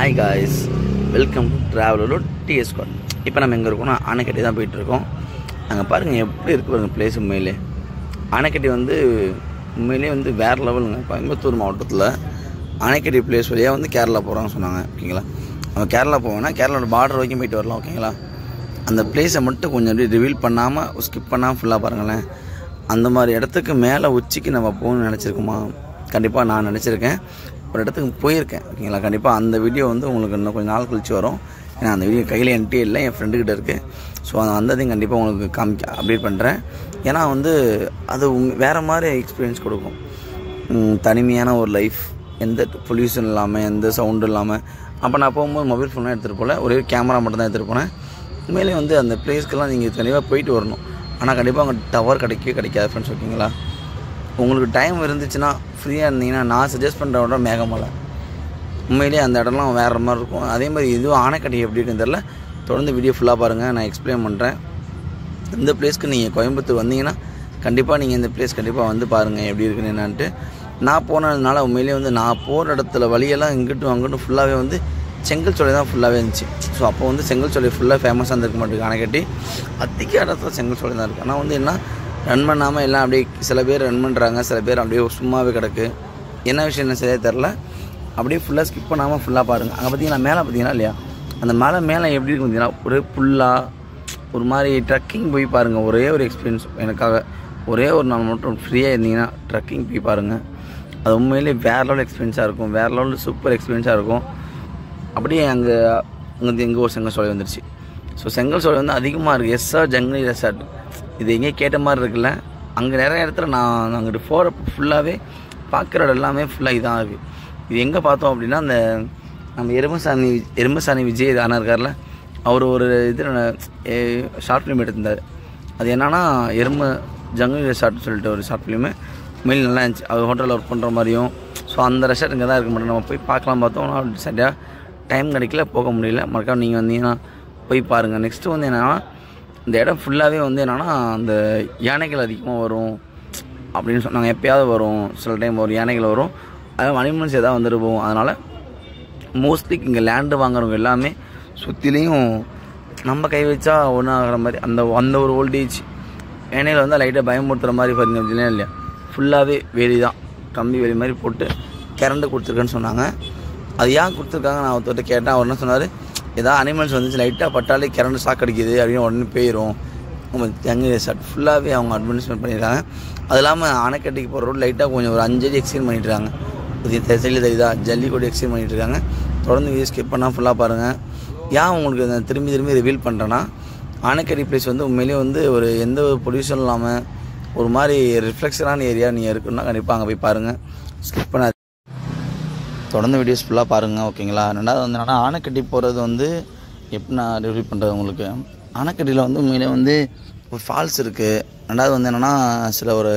Hi guys welcome to ட்ராவலரோட TS call இப்போ நம்ம எங்கே இருக்கோம்னா அணைக்கட்டி தான் போயிட்டுருக்கோம் அங்கே பாருங்கள் எப்படி இருக்கு பாருங்க பிளேஸ் உண்மையிலே அணைக்கட்டி வந்து உண்மையிலே வந்து வேறு லெவலுங்க கோயம்புத்தூர் மாவட்டத்தில் அணைக்கட்டி பிளேஸ் வழியாக வந்து கேரளா போகிறாங்கன்னு சொன்னாங்க ஓகேங்களா நம்ம கேரளா போவோம்னா கேரளாவோட பார்டர் வரைக்கும் போயிட்டு வரலாம் ஓகேங்களா அந்த பிளேஸை மட்டும் கொஞ்சம் அப்படியே ரிவீல் பண்ணாமல் ஸ்கிப் பண்ணாமல் ஃபுல்லாக பாருங்களேன் அந்த மாதிரி இடத்துக்கு மேலே உச்சிக்கு நம்ம போகணும்னு நினச்சிருக்கோமா கண்டிப்பாக நான் நினச்சிருக்கேன் ஒரு இடத்துக்கு போயிருக்கேன் ஓகேங்களா கண்டிப்பாக அந்த வீடியோ வந்து உங்களுக்கு இன்னும் கொஞ்சம் நாள் கழிச்சு வரும் ஏன்னா அந்த வீடியோ கையில் என்கிட்ட இல்லை என் ஃப்ரெண்டுக்கிட்ட இருக்குது ஸோ அந்த வந்ததையும் கண்டிப்பாக உங்களுக்கு காமிக்க அப்டேட் பண்ணுறேன் ஏன்னா வந்து அது உங்க- வேறு மாதிரி எக்ஸ்பீரியன்ஸ் கொடுக்கும் ம், தனிமையான ஒரு லைஃப் எந்த பொல்யூஷன் இல்லாமல் எந்த சவுண்டும் இல்லாமல் அப்போ நான் போகும்போது மொபைல் ஃபோன்லாம் எடுத்துகிட்டு போகல ஒரே கேமரா மட்டும் தான் எடுத்துகிட்டு போனேன் உண்மையிலே வந்து அந்த பிளேஸ்க்கெல்லாம் நீங்கள் கண்டிப்பாக போயிட்டு வரணும் ஆனால் கண்டிப்பாக அங்கே டவர் கிடைக்கவே கிடைக்காது ஃப்ரெண்ட்ஸ் ஓகேங்களா உங்களுக்கு டைம் இருந்துச்சுன்னா ஃப்ரீயாக இருந்தீங்கன்னா நான் சஜஸ்ட் பண்ணுற இடம் மேகமலை உண்மையிலேயே அந்த இடம்லாம் வேறு மாதிரி இருக்கும் அதே மாதிரி இதுவும் ஆனைக்கட்டி எப்படி இருக்குன்னு தெரில தொடர்ந்து வீடியோ ஃபுல்லாக பாருங்கள் நான் எக்ஸ்பிளைன் பண்ணுறேன் இந்த பிளேஸ்க்கு நீங்கள் கோயம்புத்தூர் வந்தீங்கன்னா கண்டிப்பாக நீங்கள் இந்த பிளேஸ் கண்டிப்பாக வந்து பாருங்கள் எப்படி இருக்குன்னு என்னான்ட்டு நான் போனதுனால உண்மையிலேயே வந்து நான் போகிற இடத்துல வழியெல்லாம் இங்கிட்டும் அங்கிட்டும் ஃபுல்லாகவே வந்து செங்கல் சோலை தான் ஃபுல்லாகவே இருந்துச்சு ஸோ அப்போ வந்து செங்கல் சோலை ஃபுல்லாக ஃபேமஸாக இருந்திருக்க மாட்டேங்குது அணைக்கட்டி அதிக இடத்துல செங்கல் சோலை தான் இருக்குது ஆனால் வந்து என்ன ரன் பண்ணாமல் எல்லாம் அப்படியே சில பேர் ரன் பண்ணுறாங்க சில பேர் அப்படியே சும்மாவே கிடக்கு என்ன விஷயம் என்ன சரியாக தெரில அப்படியே ஃபுல்லாக ஸ்கிப் பண்ணாமல் ஃபுல்லாக பாருங்கள் அங்கே பார்த்தீங்கன்னா மேலே பார்த்தீங்கன்னா இல்லையா அந்த மலை மேலே எப்படி இருக்கு பார்த்தீங்கன்னா ஒரே புல்லாக ஒரு மாதிரி ட்ரக்கிங் போய் பாருங்கள் ஒரே ஒரு எக்ஸ்பீரியன்ஸ் எனக்காக ஒரே ஒரு நாள் மட்டும் ஃப்ரீயாக இருந்தீங்கன்னா ட்ரக்கிங் போய் பாருங்கள் அது உண்மையிலேயே வேறு லெவல் எக்ஸ்பீரியன்ஸாக இருக்கும் வேறு லெவலில் சூப்பர் எக்ஸ்பீரியன்ஸாக இருக்கும் அப்படியே அங்கே அங்கே எங்கே ஒரு செங்கல் சோலை வந்துருச்சு ஸோ செங்கல் சோலை வந்து அதிகமாக இருக்குது எஸ்ஆர் ஜங்கலி ரெசார்ட் இது எங்கேயே கேட்ட மாதிரி இருக்குல்ல அங்கே நிறைய இடத்துல நான் அங்கிட்டு போகிறப்ப ஃபுல்லாகவே பார்க்குற இடம் எல்லாமே ஃபுல்லாக இதான் இருக்குது இது எங்கே பார்த்தோம் அப்படின்னா அந்த நம்ம எருமசாமி எருமசாமி விஜய் தானே இருக்கார்ல அவர் ஒரு இது ஷார்ட் ஃபிலிம் எடுத்திருந்தார் அது என்னன்னா எரும ஜங்கல் ரெசார்ட்னு சொல்லிட்டு ஒரு ஷார்ட் ஃபிலிமு மெயில் நல்லா இருந்துச்சு அவர் ஹோட்டலில் ஒர்க் பண்ணுற மாதிரியும் ஸோ அந்த ரெசார்ட் இங்கே தான் இருக்க மாட்டோம் நம்ம போய் பார்க்கலாம் பார்த்தோம் ஆனால் சரியாக டைம் கிடைக்கல போக முடியல மறக்காம நீங்கள் வந்தீங்கன்னா போய் பாருங்கள் நெக்ஸ்ட்டு வந்து என்னென்னா இந்த இடம் ஃபுல்லாகவே வந்து என்னென்னா அந்த யானைகள் அதிகமாக வரும் அப்படின்னு சொன்னாங்க எப்பயாவது வரும் சில டைம் வரும் யானைகள் வரும் அதாவது அனிமல்ஸ் எதாவது வந்துட்டு போகும் அதனால் மோஸ்ட்லி இங்கே லேண்டு வாங்குறவங்க எல்லாமே சுற்றிலையும் நம்ம கை வச்சா ஒன்றும் ஆகிற மாதிரி அந்த அந்த ஒரு ஓல்டேஜ் ஏனையில் வந்து லைட்டாக பயமுறுத்துகிற மாதிரி பார்த்தீங்க அப்படின்னா இல்லையா ஃபுல்லாகவே வேலி தான் கம்பி வேலி மாதிரி போட்டு கரண்ட் கொடுத்துருக்கேன்னு சொன்னாங்க அது ஏன் கொடுத்துருக்காங்க நான் ஒருத்தர்கிட்ட கேட்டேன் அவர் என்ன சொன்னார் ஏதாவது அனிமல்ஸ் வந்துச்சு லைட்டாக பட்டாலே கரண்ட் ஷாக் அடிக்குது அப்படின்னு உடனே போயிடும் ஜங்கி ரெசார்ட் ஃபுல்லாகவே அவங்க அட்வர்டைஸ்மெண்ட் பண்ணியிருக்காங்க அது இல்லாமல் அணைக்கட்டிக்கு போகிற ரோடு லைட்டாக கொஞ்சம் ஒரு அஞ்சடி எக்ஸ்டெண்ட் பண்ணிட்டுருக்காங்க இது சைடில் தெரியுதா ஜல்லிக்கோடு எக்ஸ்டெண்ட் பண்ணிட்டு இருக்காங்க தொடர்ந்து வீடியோ ஸ்கிப் பண்ணால் ஃபுல்லாக பாருங்கள் ஏன் உங்களுக்கு நான் திரும்பி திரும்பி ரிவீல் பண்ணுறேன்னா ஆனைக்கடி பிளேஸ் வந்து உண்மையிலேயே வந்து ஒரு எந்த ஒரு பொல்யூஷன் இல்லாமல் ஒரு மாதிரி ரிஃப்ளெக்ஷனான ஏரியா நீங்கள் இருக்குன்னா கண்டிப்பாக அங்கே போய் பாருங்கள் ஸ்கிப் பண்ண தொடர்ந்து வீடியோஸ் ஃபுல்லாக பாருங்கள் ஓகேங்களா ரெண்டாவது வந்து என்னன்னா ஆனைக்கட்டி போகிறது வந்து எப்படி நான் ரிவ்யூ பண்ணுறது உங்களுக்கு ஆனைக்கட்டியில் வந்து உண்மையிலே வந்து ஒரு ஃபால்ஸ் இருக்குது ரெண்டாவது வந்து என்னென்னா சில ஒரு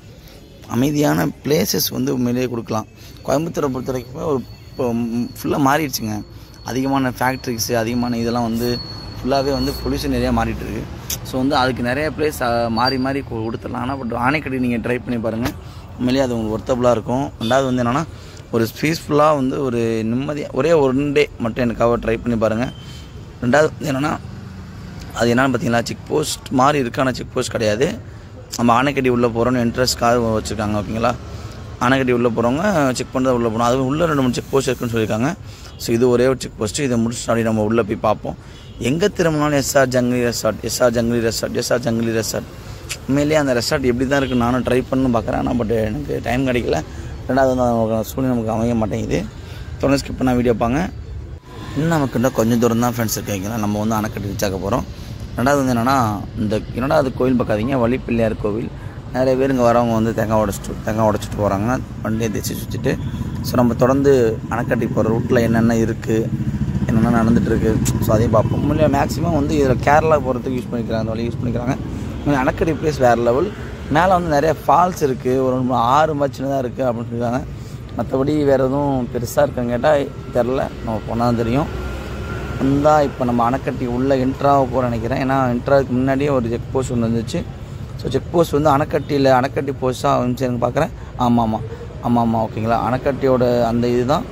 அமைதியான பிளேசஸ் வந்து உண்மையிலேயே கொடுக்கலாம் கோயம்புத்தூரை பொறுத்த வரைக்கும் ஒரு இப்போ ஃபுல்லாக மாறிடுச்சுங்க அதிகமான ஃபேக்ட்ரிஸு அதிகமான இதெல்லாம் வந்து ஃபுல்லாகவே வந்து பொல்யூஷன் ஏரியா மாறிட்டு இருக்கு ஸோ வந்து அதுக்கு நிறைய பிளேஸ் மாறி மாறி கு- கொடுத்துடலாம் ஆனால் பட் ஆனைக்கட்டி நீங்கள் ட்ரை பண்ணி பாருங்கள் உண்மையிலேயே அது உங்களுக்கு ஒர்த்தபுளாக இருக்கும் ரெண்டாவது வந்து என்னென்னா ஒரு பீஸ்ஃபுல்லாக வந்து ஒரு நிம்மதியாக ஒரே ஒன் டே மட்டும் எனக்காக ட்ரை பண்ணி பாருங்கள் ரெண்டாவது வந்து என்னென்னா அது என்னென்னு பார்த்தீங்களா செக் போஸ்ட் மாதிரி இருக்கு ஆனால் செக் போஸ்ட் கிடையாது நம்ம ஆனைக்கட்டி உள்ளே போகிறோன்னு இன்ட்ரெஸ்ட்காக வச்சுருக்காங்க ஓகேங்களா ஆனைக்கட்டி உள்ளே போகிறவங்க செக் பண்ணுறது உள்ளே போகணும் அது உள்ளே ரெண்டு மூணு செக் போஸ்ட் இருக்குன்னு சொல்லியிருக்காங்க ஸோ இது ஒரே ஒரு செக் போஸ்ட்டு இதை முடிச்சுட்டு அப்படியே நம்ம உள்ளே போய் பார்ப்போம் எங்கே திரும்பினாலும் SR Jungli resort SR Jungli resort SR Jungli resort உண்மையிலேயே அந்த ரெசார்ட் எப்படி தான் இருக்குது நானும் ட்ரை பண்ணு பார்க்குறேன் ஆனால் பட் எனக்கு டைம் கிடைக்கல ரெண்டாவது வந்து நமக்கு சூழ்நிலை நமக்கு அமைய மாட்டேங்குது தொடர்ந்து ஸ்கிப் பண்ண வீடியோ பாங்க இன்னும் நமக்கு இன்னும் கொஞ்சம் தூரம் தான் ஃப்ரெண்ட்ஸ் இருக்காங்க நம்ம வந்து அணைக்கட்டி ரீச் ஆக போகிறோம் ரெண்டாவது வந்து என்னென்னா இந்த என்னடா அது கோயில் பார்க்காதீங்க வழி பிள்ளையார் கோவில் நிறைய பேர் இங்கே வரவங்க வந்து தேங்காய் உடச்சிட்டு தேங்காய் உடச்சிட்டு போகிறாங்க வண்டியை தேய்ச்சி சுற்றிட்டு ஸோ நம்ம தொடர்ந்து அணைக்கட்டி போகிற ரூட்டில் என்னென்ன இருக்குது என்னென்ன நடந்துகிட்ருக்கு ஸோ அதையும் பார்ப்போம் முன்னே மேக்ஸிமம் வந்து இதில் கேரளா போகிறதுக்கு யூஸ் பண்ணிக்கிறாங்க அந்த வழி யூஸ் பண்ணிக்கிறாங்க உண்மையிலே அணைக்கட்டி பிளேஸ் வேறு லெவல் மேலே வந்து நிறைய ஃபால்ஸ் இருக்குது ஒரு ரெண்டு மூணு ஆறு மாதிரி சின்னதாக இருக்குது அப்படின்னு சொல்லியிருக்காங்க மற்றபடி வேறு எதுவும் பெருசாக இருக்கான்னு கேட்டால் தெரில நம்ம போனால் தான் தெரியும் வந்தால் இப்போ நம்ம அணைக்கட்டி உள்ளே என்ட்ராக போகிற நினைக்கிறேன் ஏன்னா என்ட்ராவுக்கு முன்னாடியே ஒரு செக் போஸ்ட் ஒன்று வந்துச்சு ஸோ செக் போஸ்ட் வந்து அணைக்கட்டியில் அணைக்கட்டி போஸ்ட்டாக வந்துச்சு எனக்கு பார்க்குறேன் ஆமாம் ஆமாம் ஆமாம் ஆமாம் ஓகேங்களா அணைக்கட்டியோட அந்த இதுதான்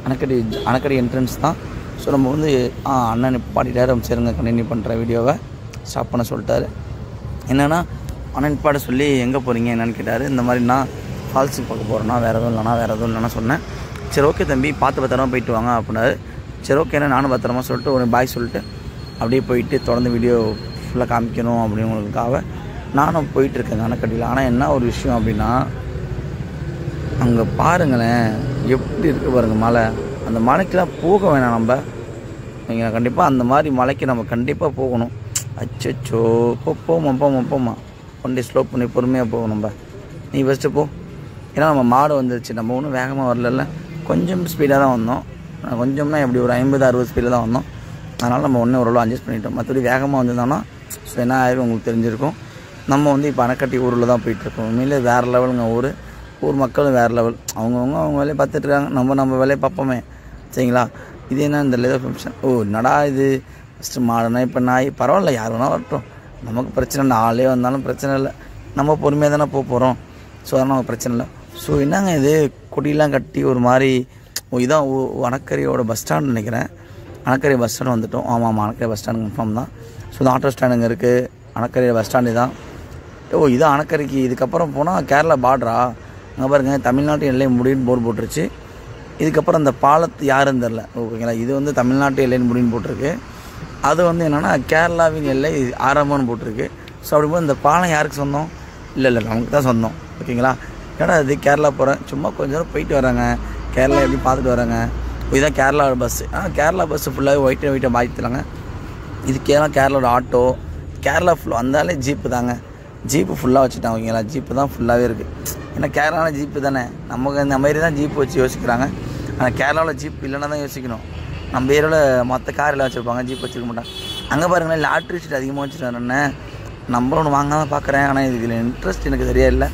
அணைக்கடி அணைக்கடி என்ட்ரன்ஸ் தான் ஸோ நம்ம வந்து ஆ அண்ணன் நிப்பாட்டிட்டாரு சரிங்க கண்டினியூ பண்ணுற வீடியோவை ஸ்டாப் பண்ண சொல்லிட்டாரு என்னென்னா அண்ணன் நிப்பாட்ட சொல்லி எங்கே போகிறீங்க என்னன்னு கேட்டார் இந்த மாதிரி நான் ஃபால்ஸுக்கு பார்க்க போகிறேன்னா வேறு எதுவும் இல்லைனா வேறு எதுவும் இல்லைன்னா சொன்னேன் சரி ஓகே தம்பி பார்த்து பத்திரமா போயிட்டு வாங்க அப்படின்னாரு சரி ஓகேண்ணா நானும் பத்திரமா சொல்லிட்டு ஒரு பாய் சொல்லிட்டு அப்படியே போயிட்டு தொடர்ந்து வீடியோ ஃபுல்லாக காமிக்கணும் அப்படிங்கிறதுக்காக நானும் போயிட்டுருக்கேங்க அணைக்கட்டியில் ஆனால் என்ன ஒரு விஷயம் அப்படின்னா அங்கே பாருங்களேன் எப்படி இருக்கு பாருங்க மலை அந்த மலைக்கெலாம் போக வேணாம் நம்ம நீங்கள் கண்டிப்பாக அந்த மாதிரி மலைக்கு நம்ம கண்டிப்பாக போகணும் அச்சோ போ போமா போமா போமா வண்டி ஸ்லோ பண்ணி பொறுமையாக போகும் நம்ம நீ ஃபஸ்ட்டு போ ஏன்னா நம்ம மாடு வந்துருச்சு நம்ம ஒன்றும் வேகமாக வரல கொஞ்சம் ஸ்பீடாக தான் வந்தோம் ஆனா கொஞ்சம்னா எப்படி ஒரு ஐம்பது அறுபது ஸ்பீடில் தான் வந்தோம் அதனால் நம்ம ஒன்றே ஓரளவு அட்ஜஸ்ட் பண்ணிட்டோம் மற்றபடி வேகமாக வந்திருந்தோம்னா ஸோ என்ன ஆயிரும் உங்களுக்கு தெரிஞ்சிருக்கும் நம்ம வந்து இப்போ அணைக்கட்டி ஊரில் தான் போயிட்டுருக்கோம் உண்மையிலே வேறு லெவலுங்க ஊர் ஊர் மக்களும் வேறு லெவல் அவங்கவுங்க அவங்க வேலையை பார்த்துட்டு இருக்காங்க நம்ம நம்ம வேலையை பார்ப்போமே சரிங்களா இது என்ன இந்த லெதர் ஃபங்க்ஷன் ஓ நடா இது ஃபஸ்ட்டு மாடுனா இப்போ நாய் பரவாயில்ல யார் வேணால் வரட்டும் நமக்கு பிரச்சனை இல்லை ஆளே வந்தாலும் பிரச்சனை இல்லை நம்ம பொறுமையாக தானே போக போகிறோம் ஸோ அதனால் நமக்கு பிரச்சனை இல்லை ஸோ என்னங்க இது கொடியெலாம் கட்டி ஒரு மாதிரி ஓ இதான் ஓ அணக்கரையோட பஸ் ஸ்டாண்ட் நினைக்கிறேன் அணக்கரை பஸ் ஸ்டாண்ட் வந்துட்டோம் ஆமாம் ஆமாம் அணக்கரை பஸ் ஸ்டாண்ட் கன்ஃபார்ம் தான் ஸோ இந்த ஆட்டோ ஸ்டாண்டுங்க இருக்குது அணக்கரை பஸ் ஸ்டாண்டு தான் ஓ இதான் அணக்கரைக்கு இதுக்கப்புறம் போனால் கேரளா பார்டரா அங்கே பாருங்க தமிழ்நாட்டு எல்லை முடின்னு போர்டு போட்டுருச்சு இதுக்கப்புறம் அந்த பாலத்து யாருன்னு தெரில ஓகேங்களா இது வந்து தமிழ்நாட்டு எல்லைன்னு முடின்னு போட்டிருக்கு அது வந்து என்னென்னா கேரளாவின் எல்லை ஆரம்பம்னு போட்டிருக்கு ஸோ அப்படிங்கும்போது இந்த பாலம் யாருக்கு சொந்தம் இல்லை இல்லை நமக்கு தான் சொந்தம் ஓகேங்களா ஏன்னா இது கேரளா போகிறேன் சும்மா கொஞ்ச நேரம் போயிட்டு வராங்க கேரளா எப்படி பார்த்துட்டு வராங்க இதுதான் கேரளா பஸ்ஸு ஆனால் கேரளா பஸ்ஸு ஃபுல்லாகவே ஒயிட் ஒயிட்டாக மாற்றிட்டாங்க இது கேரளா கேரளாவோட ஆட்டோ கேரளா ஃபுல்லாக வந்தாலே ஜீப்பு தாங்க ஜீப்பு ஃபுல்லாக வச்சுட்டாங்க ஓகேங்களா ஜீப்பு தான் ஃபுல்லாகவே இருக்குது ஏன்னா கேரளாவில் ஜீப்பு தானே நமக்கு இந்த மாதிரி தான் ஜீப் வச்சு யோசிக்கிறாங்க ஆனால் கேரளாவில் ஜீப் இல்லைன்னா தான் யோசிக்கணும் நம்ம ஏரியாவில் மற்ற கார் எல்லாம் வச்சுருப்பாங்க ஜீப் வச்சுருக்க மாட்டாங்க அங்கே பாருங்களேன் லாட்ரி சீட் அதிகமாக வச்சுருக்காங்க என்ன நம்மளும் ஒன்று வாங்க தான் பார்க்குறேன் ஆனால் இதில் இன்ட்ரெஸ்ட் எனக்கு சரியா இல்லை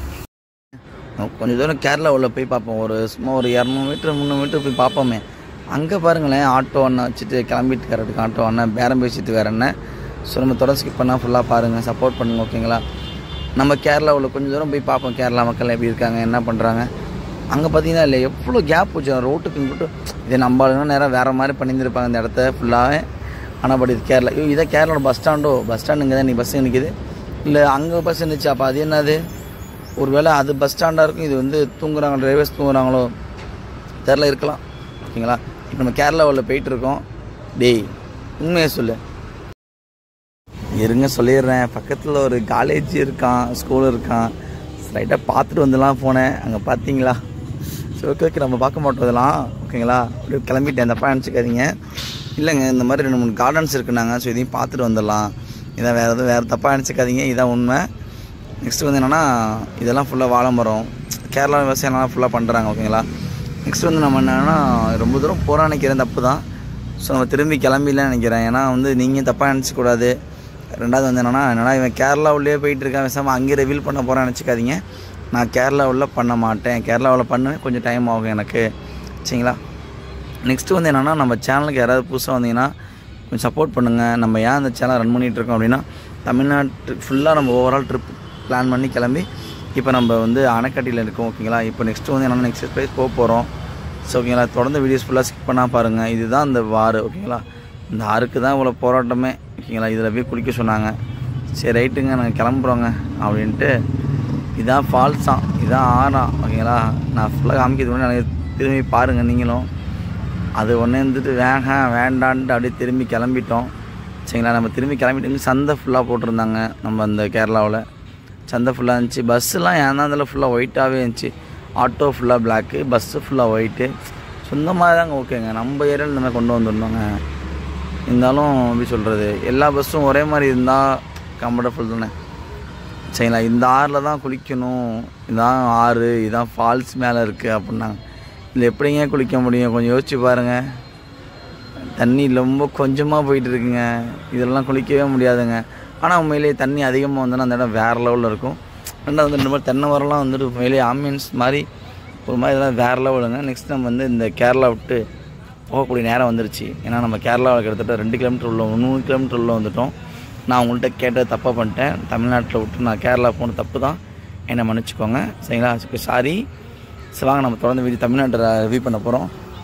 கொஞ்சம் தூரம் கேரளா உள்ள போய் பார்ப்போம் ஒரு சும்மா ஒரு இரநூறு மீட்டர் முந்நூறு மீட்டர் போய் பார்ப்போமே அங்கே பாருங்களேன் ஆட்டோ அண்ணன் வச்சுட்டு கிளம்பிட்டு கரெக்டுக்கு ஆட்டோ அண்ணன் பேரம் பேசிட்டு வேற என்ன ஸோ நம்ம தொடர்ந்து ஸ்கிப் பண்ணால் ஃபுல்லாக பாருங்கள் சப்போர்ட் பண்ணுங்க ஓகேங்களா நம்ம கேரளாவில் கொஞ்சம் தூரம் போய் பார்ப்போம் கேரளா மக்கள் எப்படி இருக்காங்க என்ன பண்ணுறாங்க அங்கே பார்த்தீங்கன்னா இல்லை எவ்வளோ கேப் வச்சு ரோட்டுக்கு இங்கிட்டு இதை நம்ம ஆளுங்க நேரம் வேறு மாதிரி பண்ணியிருந்திருப்பாங்க இந்த இடத்த ஃபுல்லாகவே ஆனால் பட் இது கேரளா ஐயோ இதான் கேரளாவோட பஸ் ஸ்டாண்டோ பஸ் ஸ்டாண்டு இங்கே தான் நீ பஸ் நிற்கிது இல்லை அங்கே பஸ் இருந்துச்சு அப்போ அது என்னது ஒருவேளை அது பஸ் ஸ்டாண்டாக இருக்கும் இது வந்து தூங்குறாங்க டிரைவர்ஸ் தூங்குறாங்களோ தெரில இருக்கலாம் ஓகேங்களா இப்போ நம்ம கேரளாவில் போயிட்டு இருக்கோம் டேய் உண்மையை சொல்லு இருங்க சொல்லிடுறேன் பக்கத்தில் ஒரு காலேஜ் இருக்கான் ஸ்கூல் இருக்கான் ரைட்டாக பார்த்துட்டு வந்துலாம் போனேன் அங்கே பார்த்தீங்களா சரி ஓகே ஓகே நம்ம பார்க்க மாட்டோம் இதெல்லாம் ஓகேங்களா அப்படியே கிளம்பிட்டேன் தப்பாக நினச்சிக்காதீங்க இல்லைங்க இந்த மாதிரி ரெண்டு மூணு கார்டன்ஸ் இருக்குனாங்க ஸோ இதையும் பார்த்துட்டு வந்துடலாம் இதான் வேறு எதுவும் வேறு தப்பாக நினச்சிக்காதீங்க இதான் உண்மை நெக்ஸ்ட் வந்து என்னென்னா இதெல்லாம் ஃபுல்லாக வாழை மரம் கேரளா விவசாயம்லாம் ஃபுல்லாக பண்ணுறாங்க ஓகேங்களா நெக்ஸ்ட் வந்து நம்ம என்னென்னா ரொம்ப தூரம் போகிறோம் நினைக்கிறேன் தப்பு தான் ஸோ நம்ம திரும்பி கிளம்பிடலாம் நினைக்கிறேன் ஏன்னா வந்து நீங்கள் தப்பாக நினச்சிக்கூடாது ரெண்டாவது வந்து என்னென்னா என்னடா இவன் கேரளா உள்ளே போயிட்டு இருக்கான் பேசாமல் அங்கேயே ரிவீல் பண்ண போகிறான்னு நினச்சிக்காதீங்க நான் கேரளாவில் பண்ண மாட்டேன் கேரளாவில் பண்ணுவேன் கொஞ்சம் டைம் ஆகும் எனக்கு சரிங்களா நெக்ஸ்ட்டு வந்து என்னென்னா நம்ம சேனலுக்கு யாராவது புதுசாக வந்தீங்கன்னா கொஞ்சம் சப்போர்ட் பண்ணுங்கள் நம்ம ஏன் அந்த சேனல் ரன் பண்ணிகிட்டு இருக்கோம் அப்படின்னா தமிழ்நாட்டு ஃபுல்லாக நம்ம ஓவரால் ட்ரிப் பிளான் பண்ணி கிளம்பி இப்போ நம்ம வந்து அணைக்கட்டியில் இருக்கோம் ஓகேங்களா இப்போ நெக்ஸ்ட்டு வந்து என்னென்னா நெக்ஸ்ட் பிளேஸ் போக போகிறோம் ஸோ ஓகேங்களா தொடர்ந்து வீடியோஸ் ஃபுல்லாக ஸ்கிப் பண்ணால் பாருங்கள் இதுதான் அந்த வார் ஓகேங்களா இந்த ஆறுக்கு தான் இவ்வளோ போராட்டமே ஓகேங்களா இதில் போய் குளிக்க சொன்னாங்க சரி ரைட்டுங்க நாங்கள் கிளம்புறோங்க அப்படின்ட்டு இதான் ஃபால்ஸாம் இதான் ஆறாம் ஓகேங்களா நான் ஃபுல்லாக காமிக்கிறது முன்னாடி எனக்கு திரும்பி பாருங்கள் நீங்களும் அது ஒன்று இருந்துட்டு வேக வேண்டான்ட்டு அப்படியே திரும்பி கிளம்பிட்டோம் சரிங்களா நம்ம திரும்பி கிளம்பிட்டு சந்தை ஃபுல்லாக போட்டிருந்தாங்க நம்ம அந்த கேரளாவில் சந்தை ஃபுல்லாக இருந்துச்சு பஸ்ஸுலாம் ஏன்னா அதில் ஃபுல்லாக ஒயிட்டாகவே இருந்துச்சு ஆட்டோ ஃபுல்லாக பிளாக்கு பஸ்ஸு ஃபுல்லாக ஒயிட்டு சொந்தமாக தாங்க ஓகேங்க நம்ம ஏரியாவில் இந்த மாதிரி கொண்டு வந்துருந்தோங்க இருந்தாலும் எப்படி சொல்கிறது எல்லா பஸ்ஸும் ஒரே மாதிரி இருந்தால் கம்ஃபர்டபுள் தானே சரிங்களா இந்த ஆறில் தான் குளிக்கணும் இதான் ஆறு இதான் ஃபால்ஸ் மேலே இருக்குது அப்படின்னாங்க இதில் எப்படிங்க குளிக்க முடியும் கொஞ்சம் யோசிச்சு பாருங்கள் தண்ணி ரொம்ப கொஞ்சமாக போயிட்டு இருக்குங்க இதெல்லாம் குளிக்கவே முடியாதுங்க ஆனால் உண்மையிலேயே தண்ணி அதிகமாக வந்தோன்னா அந்த இடம் வேறு லெவலில் இருக்கும் ரெண்டாவது வந்து இந்த மாதிரி தென்னை மரம்லாம் வந்துட்டு உண்மையிலேயே ஆம்பியன்ஸ் மாதிரி ஒரு மாதிரி இதெல்லாம் வேறு லெவலுங்க நெக்ஸ்ட் நம்ம வந்து இந்த கேரளா விட்டு போகக்கூடிய நேரம் வந்துருச்சு ஏன்னா நம்ம கேரளாவில் கிட்டத்தட்ட ரெண்டு கிலோமீட்டர் உள்ள நூறு கிலோமீட்டர் உள்ள வந்துட்டோம் நான் உங்கள்கிட்ட கேட்டது தப்பாக பண்ணிட்டேன் தமிழ்நாட்டில் விட்டு நான் கேரளா போன தப்பு தான் என்னை மன்னிச்சுக்கோங்க சரிங்களா சாரி சரி வாங்க நம்ம தொடர்ந்து வீடியோ தமிழ்நாட்டை ரிவ்யூ பண்ண போகிறோம்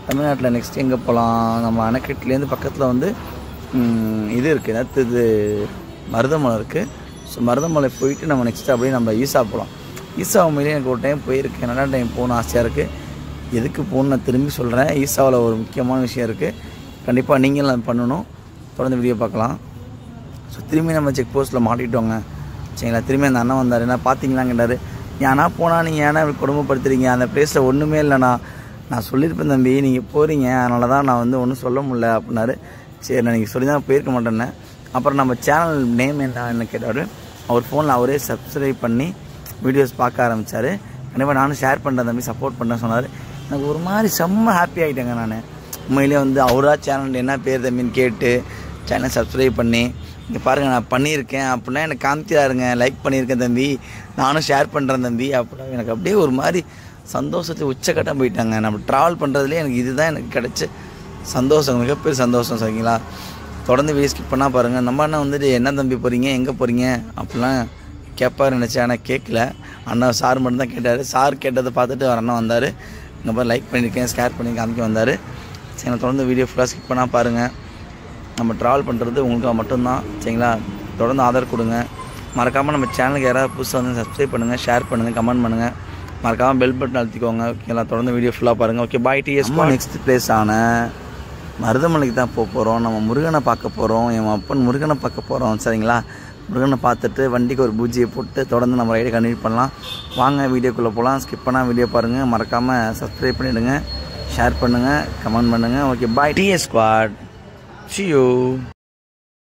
தமிழ்நாட்டில் நெக்ஸ்ட் எங்கே போகலாம் நம்ம அணைக்கட்டுலேருந்து பக்கத்தில் வந்து ம், இது இருக்குது நேற்று இது மருதமலை இருக்குது ஸோ மருதமலை போயிட்டு நம்ம நெக்ஸ்ட் அப்படியே நம்ம ஈசா போகலாம் ஈசா உண்மையிலே எனக்கு ஒரு டைம் போயிருக்கேன் நல்லா டைம் போகணும் ஆசையாக இருக்குது எதுக்கு போகணும்னு நான் திரும்பி சொல்கிறேன் ஈசாவில் ஒரு முக்கியமான விஷயம் இருக்குது கண்டிப்பாக நீங்களும் அதை பண்ணணும் தொடர்ந்து வீடியோ பார்க்கலாம் ஸோ திரும்பி நம்ம செக் போஸ்ட்டில் மாட்டிட்டோங்க சரிங்களா திரும்பி அந்த அண்ணன் வந்தார் என்ன பார்த்தீங்களான்னு கேட்டார் ஏன்னா போனால் நீங்கள் ஏன்னா இப்படி கொடுமைப்படுத்துறீங்க அந்த பிளேஸில் ஒன்றுமே இல்லைண்ணா நான் சொல்லியிருப்பேன் தம்பி நீங்கள் போகிறீங்க அதனால தான் நான் வந்து ஒன்றும் சொல்ல முடியல அப்படின்னாரு சரி நான் நீங்கள் சொல்லி தான் போயிருக்க மாட்டேன்னே அப்புறம் நம்ம சேனல் நேம் என்னன்னு கேட்டார் அவர் ஃபோனில் அவரே சப்ஸ்கிரைப் பண்ணி வீடியோஸ் பார்க்க ஆரம்பித்தார் கண்டிப்பாக நானும் ஷேர் பண்ணுறேன் தம்பி சப்போர்ட் பண்ணுறேன் சொன்னார் எனக்கு ஒரு மாதிரி செம்ம ஹாப்பி ஆகிட்டேங்க நான் உண்மையிலே வந்து அவரா சேனல் என்ன பேர் தம்பின்னு கேட்டு சேனல் சப்ஸ்கிரைப் பண்ணி இங்கே பாருங்கள் நான் பண்ணியிருக்கேன் அப்படின்னா எனக்கு காமிக்கிறாருங்க லைக் பண்ணியிருக்கேன் தம்பி நானும் ஷேர் பண்ணுறேன் தம்பி அப்படின்னா எனக்கு அப்படியே ஒரு மாதிரி சந்தோஷத்தை உச்சக்கட்டம் போயிட்டாங்க நம்ம ட்ராவல் பண்ணுறதுலேயே எனக்கு இதுதான் எனக்கு கிடைச்ச சந்தோஷம் மிகப்பெரிய சந்தோஷம் சரிங்களா தொடர்ந்து வீடியோ ஸ்கிப் பண்ணால் பாருங்கள் நம்ம அண்ணன் வந்துட்டு என்ன தம்பி போகிறீங்க எங்கே போகிறீங்க அப்படிலாம் கேட்பாரு நினச்சேன் ஆனால் கேட்கல அண்ணா சார் மட்டும் தான் கேட்டார் சார் கேட்டதை பார்த்துட்டு அவர் அண்ணன் வந்தார் இங்கே பாரு லைக் பண்ணியிருக்கேன் ஸ்கேர் பண்ணி காமிக்க வந்தார் சரிங்களா தொடர்ந்து வீடியோ ஃபுல்லாக ஸ்கிப் பண்ணால் பாருங்கள் நம்ம ட்ராவல் பண்ணுறது உங்களுக்கு மட்டும்தான் சரிங்களா தொடர்ந்து ஆதரவு கொடுங்க மறக்காமல் நம்ம சேனலுக்கு யாராவது புதுசாக வந்து சப்ஸ்கிரைப் பண்ணுங்கள் ஷேர் பண்ணுங்கள் கமெண்ட் பண்ணுங்கள் மறக்காமல் பெல் பட்டன் அழுத்திக்கோங்க ஓகேங்களா தொடர்ந்து வீடியோ ஃபுல்லாக பாருங்கள் okay bye TS next place ஆன மருதமலைக்கு தான் போக போகிறோம் நம்ம முருகனை பார்க்க போகிறோம் என் அப்பன் முருகனை பார்க்க போகிறோம் சரிங்களா முருகனை பார்த்துட்டு வண்டிக்கு ஒரு பூஜையை போட்டு தொடர்ந்து நம்ம ரைடை கண்டினியூ பண்ணலாம் வாங்க வீடியோக்குள்ளே போகலாம் ஸ்கிப் பண்ணால் வீடியோ பாருங்கள் மறக்காமல் சப்ஸ்கிரைப் பண்ணிவிடுங்க ஷேர் பண்ணுங்கள் கமெண்ட் பண்ணுங்கள் okay bye TS squad See you.